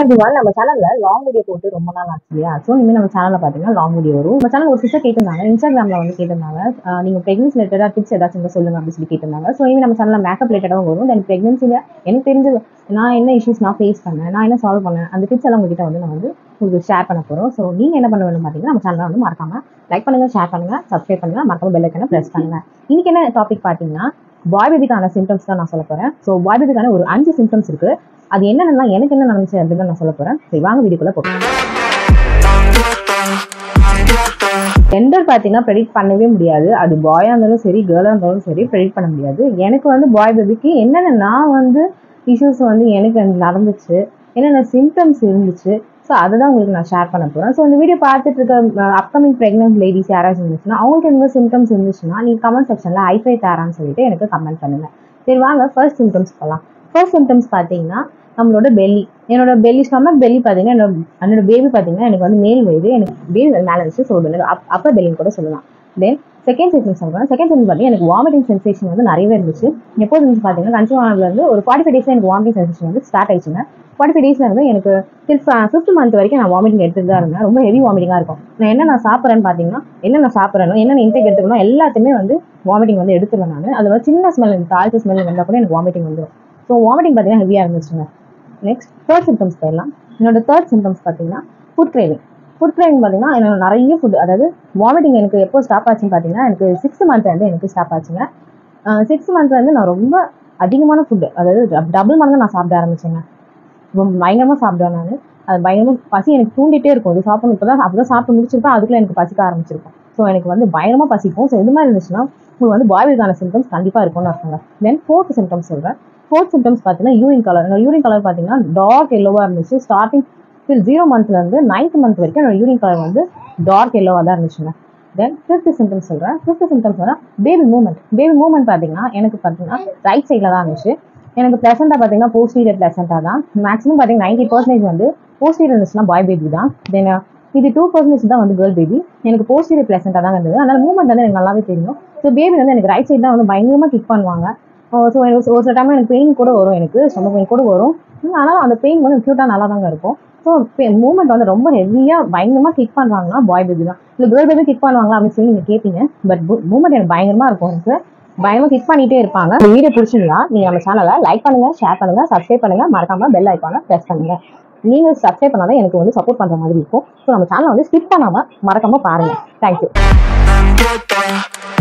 everyone, நம்ம சேனல்ல long video போட்டு ரொம்ப நாள் ஆச்சு இல்லையா ஸோ இனிமேல் நம்ம சேனல்ல பார்த்தீங்கன்னா லாங் வீடியோ வரும் நம்ம சேனல் ஒரு சிஸ்டர் கேட்டிருந்தாங்க இன்ஸ்டாகிராமில் வந்து கேட்டிருந்தாங்க ஆஹ் நீங்க ப்ரெக்னன்சி ரிலேட்டடாக டிப்ஸ் ஏதாச்சும் இருந்தா சொல்லுங்க அப்படின்னு சொல்லி கேட்டிருந்தாங்க ஸோ இனிமேல் நம்ம சேனலில் மேக்கப் ரிலேட்டடாகவும் வரும் தென் ப்ரெக்னன்சியில் எனக்கு தெரிஞ்சது நான் என்ன இஷ்யூஸ் நான் ஃபேஸ் பண்ணேன் நான் என்ன சால்வ் பண்ணேன் அந்த டிப்ஸ் எல்லாம் உங்ககிட்ட வந்து நான் வந்து உங்களுக்கு ஷேர் பண்ண போகிறோம் ஸோ நீங்கள் என்ன பண்ண வேணும் பார்த்தீங்கன்னா நம்ம சேனலை வந்து மறக்காம லைக் பண்ணுங்க ஷேர் பண்ணுங்க சப்ஸ்கிரைப் பண்ணுங்க மறக்காம பெல் ஐக்கனை ப்ரெஸ் பண்ணுங்க இன்னைக்கு என்ன டாபிக் பார்த்தீங்கன்னா பாய் பேபிக்கான சிம்டம்ஸ் தான் நான் சொல்ல போறேன் ஸோ பாய் பேபிக்கான ஒரு அஞ்சு சிம்டம்ஸ் இருக்கு அது என்னென்னா எனக்கு என்ன நடந்துச்சு அப்படின்னு நான் சொல்ல போறேன் சரி வாங்க வீடியோக்குள்ள போகலாம் ஜெண்டர் பார்த்தீங்கன்னா ப்ரெடிக்ட் பண்ணவே முடியாது அது பாயாக இருந்தாலும் சரி கேர்ளாக இருந்தாலும் சரி ப்ரெடிக்ட் பண்ண முடியாது எனக்கு வந்து பாய் பேபிக்கு என்னென்ன நான் வந்து இஷ்யூஸ் வந்து எனக்கு அங்க நடந்துச்சு என்னென்ன சிம்டம்ஸ் இருந்துச்சு ஸோ அதை தான் உங்களுக்கு நான் ஷேர் பண்ண போகிறேன் ஸோ இந்த வீடியோ பார்த்துட்டு இருக்க அப்கமிங் ப்ரெக்னென்ட் லேடிஸ் யாராச்சும் இருந்துச்சுன்னா அவங்களுக்கு எந்த சிம்டம்ஸ் இருந்துச்சுன்னா நீங்கள் கமெண்ட் செக்ஷனில் ஐஃபை தாரான்னு சொல்லிட்டு எனக்கு கமெண்ட் பண்ணுங்க சரி வாங்க ஃபர்ஸ்ட் சிம்டம்ஸ் போகலாம் ஃபர்ஸ்ட் சிம்டம்ஸ் பார்த்தீங்கன்னா நம்மளோட பெல்லி என்னோட பெல்லி ஸ்டமக் பெல்லி பார்த்தீங்கன்னா என்னோட என்னோட பேபி பார்த்தீங்கன்னா எனக்கு வந்து மேல் வயது எனக்கு பேபி மேலே இருந்துச்சு ஸோ அப்பர் பெல்லின்னு கூட சொல்லலாம் தென் செகண்ட் சிம்டம் சொல்கிறேன் செகண்ட் சிம்டம் பார்த்தீங்கன்னா எனக்கு வாமிட்டிங் சென்சேஷன் வந்து நிறையவே இருந்துச்சு எப்போது இருந்துச்சு பார்த்தீங்கன்னா கன்சீவ் ஆனதுலேருந்து ஒரு ஃபார்ட்டி ஃபைவ் டேஸில் எனக்கு வாமிட்டிங் சென்சேஷன் வந்து ஸ்டார்ட் ஆயிடுச்சுங்க ஃபார்ட்டி ஃபைவ் டேஸ்ல இருந்து எனக்கு டில் ஃபிஃப்த் மந்த் வரைக்கும் நான் வாமிட்டிங் எடுத்துட்டு தான் இருந்தேன் ரொம்ப ஹெவி வாமிட்டிங்காக இருக்கும் நான் என்ன நான் சாப்பிட்றேன்னு பார்த்தீங்கன்னா என்ன நான் சாப்பிட்றேனோ என்ன இன்டேக் எடுத்துக்கணும் எல்லாத்தையுமே வந்து வாமிட்டிங் வந்து எடுத்துருவேன் நான் அது வந்து சின்ன ஸ்மெல் எனக்கு தாழ்த்து ஸ்மெல் வந்தால் கூட எனக்கு வாமிட்டிங் வந்துடும் ஸோ வாமிட்டிங் பார்த்தீங்கன்னா ஹெவியாக இருந்துச்சுங்க நெக்ஸ்ட் தேர்ட் சிம்டம்ஸ் போயிடலாம் என்னோட தேர்ட் சிம்டம்ஸ் பார்த்தீங்கன்னா ஃபுட் கிரேவிங் ஃபுட் கிரேவிங் பார்த்தீங்கன்னா எனக்கு நிறைய ஃபுட் அதாவது வாமிட்டிங் எனக்கு எப்போ ஸ்டாப் ஆச்சுன்னு பார்த்தீங்கன்னா எனக்கு சிக்ஸ்த் மந்த் வந்து எனக்கு ஸ்டாப் ஆச்சுங்க சிக்ஸ்த் மந்த் வந்து நான் ரொம்ப அதிகமான ஃபுட்டு அதாவது டபுள் மடங்கு நான் சாப்பிட ஆரம்பிச்சேங்க ரொம்ப பயங்கரமாக சாப்பிடுவேன் நான் அது பயங்கரமாக பசி எனக்கு தூண்டிகிட்டே இருக்கும் இது சாப்பிடணும் இப்போ தான் அப்போ தான் சாப்பிட்டு முடிச்சிருப்பேன் அதுக்குள்ளே எனக்கு பசிக்க ஆரம்பிச்சிருக்கும் ஸோ எனக்கு வந்து பயங்கரமாக பசிக்கும் ஸோ இது மாதிரி இருந்துச்சுன்னா உங்களுக்கு வந்து பாய்விற்கான சிம்டம்ஸ் கண்டிப்பாக இருக்கும்னு அர்த்தங்க தென் ஃபோர்த் சிம்டம்ஸ் சொல்கிறேன் ஃபோர்த் சிம்டம்ஸ் பார்த்தீங்கன்னா யூரின் கலர் என்னோட யூரின் கலர் பார்த்தீங்கன்னா டார்க் எல்லோவாக இருந்துச்சு ஸ்டார்டிங் டில் ஜீரோ மந்த்லேருந்து நைன்த் மந்த் வரைக்கும் என்னோட யூரின் கலர் வந்து டார்க் எல்லோவாக தான் இருந்துச்சுங்க தென் ஃபிஃப்த் சிம்டம்ஸ் சொல்கிறேன் ஃபிஃப்த் சிம்டம்ஸ் வந்து பேபி மூவ்மெண்ட் பேபி மூவ்மெண்ட் பார்த்தீங்கன்னா எனக்கு பார்த்தீங்கன்னா ரைட் சைடில் தான் இருந்துச்சு எனக்கு ப்ளசண்டாக பார்த்தீங்கன்னா போஸ்டீரியர் ப்ளசண்டாக தான் மேக்ஸிமம் பார்த்தீங்கன்னா நைன்டி பர்சன்டேஜ் வந்து போஸ்டீரியர் இருந்துச்சுன்னா பாய் பேபி தான் தென் இது டூ பர்சன்டேஜ் தான் வந்து கேர்ள் பேபி எனக்கு போஸ்டீரியர் ப்ளசண்டாக தான் இருந்தது அதனால மூவ்மெண்ட் வந்து எனக்கு நல்லாவே தெரியும் ஸோ பேபி வந்து எனக்கு ரைட் சைடு தான் வந்து பயங்கரமாக கிக் பண்ணுவாங்க ஸோ எனக்கு ஒரு சில டைம் எனக்கு பெயின் கூட வரும் எனக்கு ஸ்டொமக் பெயின் கூட வரும் ஆனால் அந்த பெயின் வந்து க்யூட்டாக நல்லா தாங்க இருக்கும் ஸோ மூவ்மெண்ட் வந்து ரொம்ப ஹெவியாக பயங்கரமாக கிக் பண்ணுவாங்கன்னா பாய் பேபி தான் இல்லை கேர்ள் பேபி கிக் பண்ணுவாங்களா அப்படின்னு சொல்லி நீங்கள் கேட்பீங்க பட் மூவ்மெண்ட் எனக்கு பயங்கரமாக இருக்கும் எனக்கு பயங்கரமாக கிக் பண்ணிட்டே இருப்பாங்க இந்த வீடியோ பிடிச்சிருந்தா நீங்கள் நம்ம சேனலை லைக் பண்ணுங்க ஷேர் பண்ணுங்க சப்ஸ்கிரைப் பண்ணுங்க மறக்காம பெல் ஐக்கானை ப்ரெஸ் பண்ணுங்க நீங்கள் சப்ஸ்கிரைப் பண்ணாதான் எனக்கு வந்து சப்போர்ட் பண்ணுற மாதிரி இருக்கும் ஸோ நம்ம சேனலை வந்து ஸ்கிப் பண்ணாமல் மறக்காம பாருங்க தேங்க்யூ